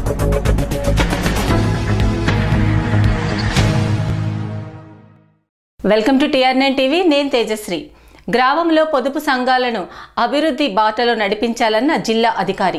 Welcome to TR nine TV నేను తేజశ్రీ గ్రామంలో పొదుపు సంఘాలను అభివృద్ధి బాటలో నడిపించాలన్న జిల్లా అధికారి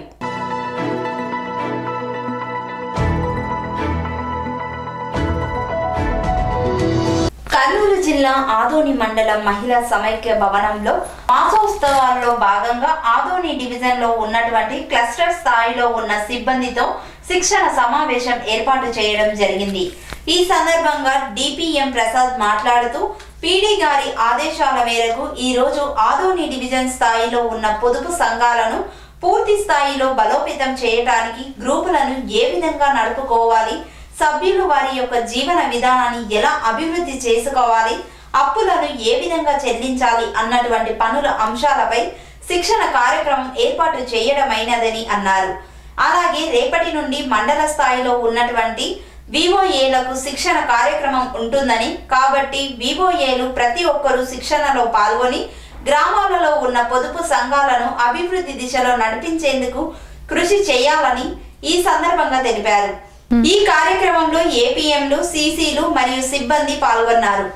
కర్నూలు జిల్లా ఆదోని మండలం మహిళా సమైక్య భవనంలో మాసోత్సవాల్లో భాగంగా ఆదోని డివిజన్ లో ఉన్నటువంటి క్లస్టర్ స్థాయిలో ఉన్న సిబ్బందితో శిక్షణ సమావేశం ఏర్పాటు చేయడం జరిగింది ఈ సందర్భంగా డిపిఎం ప్రసాద్ మాట్లాడుతూ పీడీ గారి ఆదేశాల మేరకు ఈ రోజు ఆదోని డివిజన్ స్థాయిలో ఉన్న పొదుపు సంఘాలను పూర్తి స్థాయిలో బలోపేతం చేయడానికి గ్రూపులను ఏ విధంగా నడుపుకోవాలి సభ్యులు వారి యొక్క జీవన విధానాన్ని ఎలా అభివృద్ధి చేసుకోవాలి అప్పులను ఏ విధంగా చెల్లించాలి అన్నటువంటి పనుల అంశాలపై శిక్షణ కార్యక్రమం ఏర్పాటు చేయడమైనదని అన్నారు అలాగే రేపటి నుండి మండల స్థాయిలో ఉన్నటువంటి వివోఏలకు శిక్షణ కార్యక్రమం ఉంటుందని కాబట్టి వివోఏలు ప్రతి ఒక్కరూ శిక్షణలో పాల్గొని గ్రామాలలో ఉన్న పొదుపు సంఘాలను అభివృద్ధి దిశలో నడిపించేందుకు కృషి చేయాలని ఈ సందర్భంగా తెలిపారు ఈ కార్యక్రమంలో ఏపీఎంలు సీసీలు మరియు సిబ్బంది పాల్గొన్నారు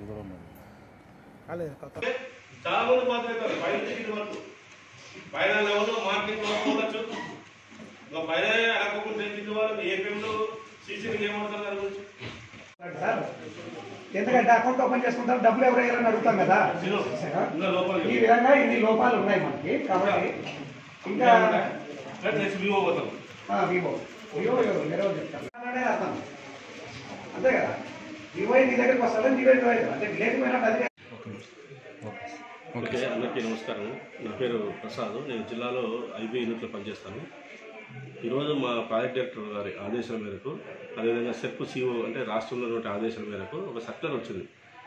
చాలా మంది మాట్లాడతారు పైన టికెట్ వరకు పైన లెవెల్ మార్కెట్ వరకు ఉండొచ్చు ఇంకా పైన అడగకుండా టికెట్ వాళ్ళు ఏపీఎంలో సీసీకి ఏమంటారు దాని గురించి సార్ ఎందుకంటే అకౌంట్ ఓపెన్ చేసుకుంటాం డబ్బులు ఎవరు వేయాలని అడుగుతాం కదా జీరో. ఇంకా లోపలికి. ఈ విధంగా ఇన్ని లోపాలు ఉన్నాయి మనకి కాబట్టి ఇంకా నెక్స్ట్ వివో పోతాం ఆ, వివో వివో ఎవరు వేరే వాళ్ళు చెప్తారు అలానే అర్థం అంతే కదా వివో నీ దగ్గరికి వస్తుంది నీ దగ్గరికి రాదు. అంటే లేకపోయినా అది ఓకే అందరికీ నమస్కారం నా పేరు ప్రసాద్ నేను జిల్లాలో ఐబీ యూనిట్లో పనిచేస్తాను ఈరోజు మా ప్రాజెక్ట్ డైరెక్టర్ గారి ఆదేశాల మేరకు అదేవిధంగా సెర్ప్ సిఓ అంటే రాష్ట్రంలో ఉన్నటువంటి ఆదేశాల మేరకు ఒక సర్కులర్ వచ్చింది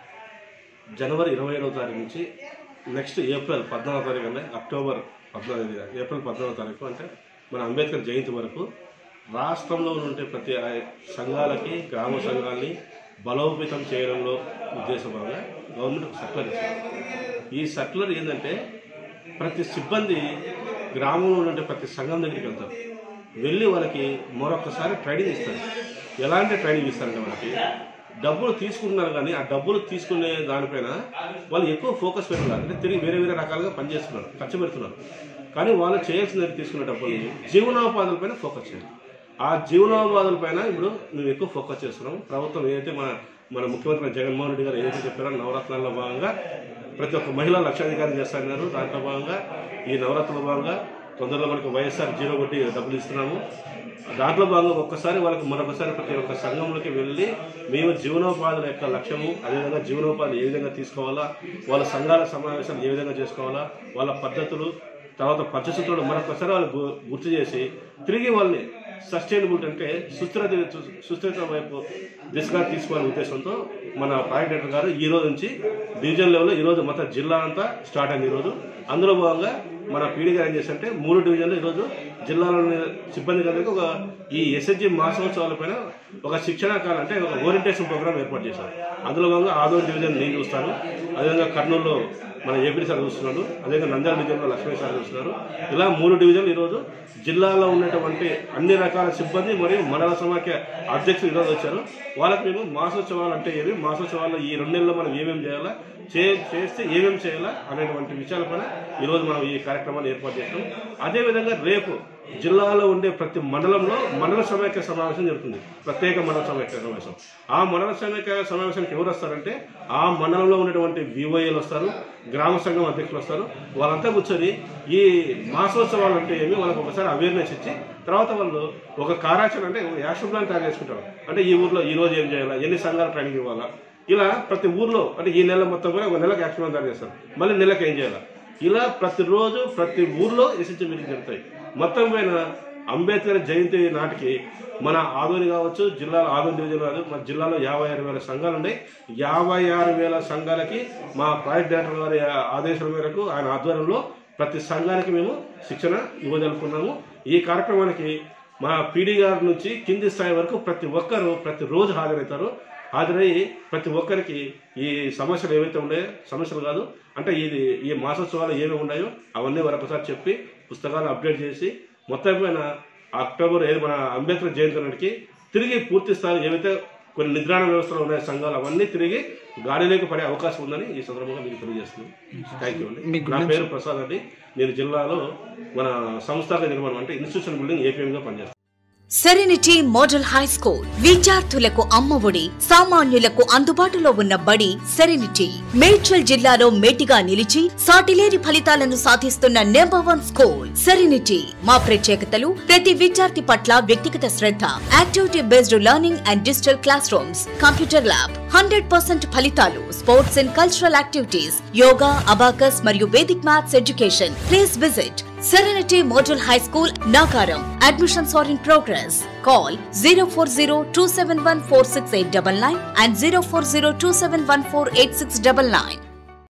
జనవరి ఇరవై ఏడవ తారీఖు నుంచి నెక్స్ట్ ఏప్రిల్ పద్నాలుగో తారీఖు అంటే అక్టోబర్ పద్నాలుగు ఏప్రిల్ పద్నాలుగో తారీఖు అంటే మన అంబేద్కర్ జయంతి వరకు రాష్ట్రంలో ఉండే ప్రతి ఆ- సంఘాలకి గ్రామ సంఘాలని బలోపేతం చేయడంలో ఉద్దేశపరంగా గవర్నమెంట్ ఒక సర్కులర్ ఇచ్చింది ఈ సర్కులర్ ఏంటంటే ప్రతి సిబ్బంది గ్రామంలో ఉండే ప్రతి సంఘం దగ్గరికి వెళ్తారు వెళ్ళి వాళ్ళకి మరొకసారి ట్రైనింగ్ ఇస్తారు ఎలాంటి ట్రైనింగ్ ఇస్తారంటే వాళ్ళకి డబ్బులు తీసుకుంటున్నారు కానీ ఆ డబ్బులు తీసుకునే దానిపైన వాళ్ళు ఎక్కువ ఫోకస్ పెడుతున్నారు అంటే తిరిగి వేరే వేరే రకాలుగా పనిచేస్తున్నారు ఖర్చు పెడుతున్నారు కానీ వాళ్ళు చేయాల్సిన తీసుకునే డబ్బుల్ని జీవనోపాధులపైన ఫోకస్ చేయాలి ఆ జీవనోపాధులపైన ఇప్పుడు మేము ఎక్కువ ఫోకస్ చేస్తున్నాం ప్రభుత్వం ఏదైతే మన మన ముఖ్యమంత్రి జగన్మోహన్ రెడ్డి గారు ఏదైతే చెప్పారో నవరత్నాల్లో భాగంగా ప్రతి ఒక్క మహిళ లక్షాధికారం చేస్తున్నారు దాంట్లో భాగంగా ఈ నవరత్నాల భాగంగా తొందరలో మనకు వైఎస్ఆర్ జీరో వడ్డీ డబ్బులు ఇస్తున్నాము దాంట్లో భాగంగా ఒక్కసారి వాళ్ళకి మరొకసారి ప్రతి ఒక్క సంఘంలోకి వెళ్ళి మేము జీవనోపాధుల యొక్క లక్ష్యము అదేవిధంగా జీవనోపాధి ఏ విధంగా తీసుకోవాలా వాళ్ళ సంఘాల సమావేశాలు ఏ విధంగా చేసుకోవాలా వాళ్ళ పద్ధతులు తర్వాత పరిస్థితులు మరొకసారి వాళ్ళు గు- గుర్తు చేసి తిరిగి వాళ్ళని సస్టైనబిలిటీ అంటే సుస్థిరత సుస్థిరత వైపు దిశగా తీసుకోవాలనే ఉద్దేశంతో మన ప్రాజెక్ట్ డైరెక్టర్ గారు ఈ రోజు నుంచి డివిజన్ లెవెల్లో ఈ రోజు మొత్తం జిల్లా అంతా స్టార్ట్ అయింది ఈరోజు అందులో భాగంగా మన పీడీ గారు ఏం చేశారంటే మూడు డివిజన్లు ఈరోజు జిల్లాలోని సిబ్బంది అందరికీ ఒక ఈ ఎస్హెచ్జి మాసోత్సవాల పైన ఒక శిక్షణ కాలం అంటే ఒక ఓరియంటేషన్ ప్రోగ్రామ్ ఏర్పాటు చేశారు అందులో భాగంగా ఆదోని డివిజన్ నేను చూస్తాను అదేవిధంగా కర్నూలులో మన ఏపీ సార్ చూస్తున్నాడు అదేవిధంగా నంద్యాల డివిజన్లో లక్ష్మీ సార్ చూస్తున్నారు ఇలా మూడు డివిజన్లు ఈరోజు జిల్లాలో ఉన్నటువంటి అన్ని రకాల సిబ్బంది మరియు మండల సమాఖ్య అధ్యక్షులు ఈరోజు వచ్చారు వాళ్ళకి మేము మాసోత్సవాలు అంటే ఏమి మాసోత్సవాల్లో ఈ రెండు నెలల్లో మనం ఏమేమి చేయాలా చే చేస్తే ఏమేమి చేయాలా అనేటువంటి విషయాలపైన ఈరోజు మనం ఈ కార్యక్రమాన్ని ఏర్పాటు చేస్తాం అదేవిధంగా రేపు జిల్లాలో ఉండే ప్రతి మండలంలో మండల సమైక్య సమావేశం జరుగుతుంది ప్రత్యేక మండల సమైక్య సమావేశం ఆ మండల సమైక్య సమావేశానికి ఎవరు వస్తారంటే ఆ మండలంలో ఉన్నటువంటి వివోఏలు వస్తారు గ్రామ సంఘం అధ్యక్షులు వస్తారు వాళ్ళంతా కూర్చొని ఈ మాసోత్సవాలు అంటే ఏమి వాళ్ళకి ఒకసారి అవేర్నెస్ ఇచ్చి తర్వాత వాళ్ళు ఒక కార్యాచరణ అంటే ఒక యాక్షన్ ప్లాన్ తయారు చేసుకుంటారు అంటే ఈ ఊర్లో ఈ రోజు ఏం చేయాలా ఎన్ని సంఘాలు ట్రైనింగ్ ఇవ్వాలా ఇలా ప్రతి ఊర్లో అంటే ఈ నెల మొత్తం కూడా ఒక నెలకు యాక్షన్ ప్లాన్ తయారు చేస్తారు మళ్ళీ నెలకు ఏం చేయాలా ఇలా ప్రతిరోజు ప్రతి ఊర్లో ఎస్ఎస్జీ మీటింగ్ జరుగుతాయి మొత్తం పైన అంబేద్కర్ జయంతి నాటికి మన ఆదోని కావచ్చు జిల్లాలో ఆదోని డివిజన్ కాదు మన జిల్లాలో యాభై ఆరు వేల సంఘాలు ఉన్నాయి యాభై ఆరు వేల సంఘాలకి మా ప్రాజెక్ట్ డైరెక్టర్ గారి ఆదేశాల మేరకు ఆయన ఆధ్వర్యంలో ప్రతి సంఘానికి మేము శిక్షణ ఇవ్వదలుచుకున్నాము ఈ కార్యక్రమానికి మా పీడీ గారి నుంచి కింది స్థాయి వరకు ప్రతి ఒక్కరు ప్రతిరోజు హాజరవుతారు హాజరయ్యి ప్రతి ఒక్కరికి ఈ సమస్యలు ఏవైతే ఉన్నాయో సమస్యలు కాదు అంటే ఇది ఈ మాసోత్సవాలు ఏమేమి ఉన్నాయో అవన్నీ వరొకసారి చెప్పి పుస్తకాలు అప్డేట్ చేసి మొత్తం పైన అక్టోబర్ ఏడు మన అంబేద్కర్ జయంతి నాటికి తిరిగి పూర్తి స్థాయి ఏవైతే కొన్ని నిద్రాణ వ్యవస్థలో ఉన్న సంఘాలు అవన్నీ తిరిగి గాడిలోకి పడే అవకాశం ఉందని ఈ సందర్భంగా మీకు తెలియజేస్తున్నాను థ్యాంక్ యూ అండి నా పేరు ప్రసాద్ అండి నేను జిల్లాలో మన సంస్థాగత నిర్మాణం అంటే ఇన్స్టిట్యూషన్ బిల్డింగ్ ఏపీఎంగా పనిచేస్తాను సెరెనిటీ మోడల్ హై స్కూల్ విద్యార్థులకు అమ్మఒడి సామాన్యులకు అందుబాటులో ఉన్న బడి సెరెనిటీ మేడ్చల్ జిల్లాలో మేటిగా నిలిచి సాటిలేని ఫలితాలను సాధిస్తున్న నెంబర్ వన్ స్కూల్ సెరెనిటీ మా ప్రత్యేకతలు ప్రతి విద్యార్థి పట్ల వ్యక్తిగత శ్రద్ధ activity based learning and digital classrooms computer lab hundred percent ఫలితాలు sports and cultural activities yoga abacus మరియు Vedic maths education please visit Serenity Model High School, Nagaram. Admissions are in progress. Call 040 and 040 271 8699.